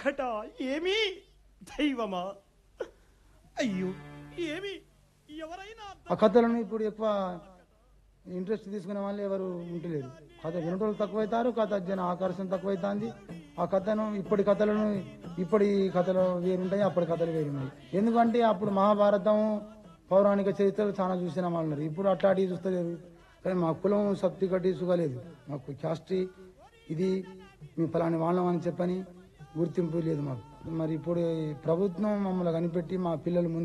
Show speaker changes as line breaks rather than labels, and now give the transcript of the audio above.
ఒక్కట ఏమి దైవమా అయ్యో ఏమి ఎవరైనా
ఆ కథలను ఇప్పుడు ఎక్కువ ఇంట్రెస్ట్ తీసుకునే వాళ్ళు ఎవరు ఉంటలేరు కథ వినటోళ్ళు తక్కువైతారు కథ జన ఆకర్షణ తక్కువైతుంది ఆ కథను ఇప్పటి కథలను ఇప్పటి కథలు వేరుంటాయి అప్పటి కథలు వేరున్నాయి ఎందుకంటే అప్పుడు మహాభారతం పౌరాణిక చరిత్రలు చాలా చూసిన వాళ్ళు ఉన్నారు ఇప్పుడు అట్లాంటివి చూస్తలేరు కానీ మా కులం సత్తి కట్టి సుగలేదు మాకు క్యాస్ట్రీ ఇది మీ ఫలాని వాళ్ళం అని చెప్పని గుర్తింపు లేదు మాకు మరి ఇప్పుడు ఈ ప్రభుత్వం మమ్మల్ని కనిపెట్టి మా పిల్లలు ముందు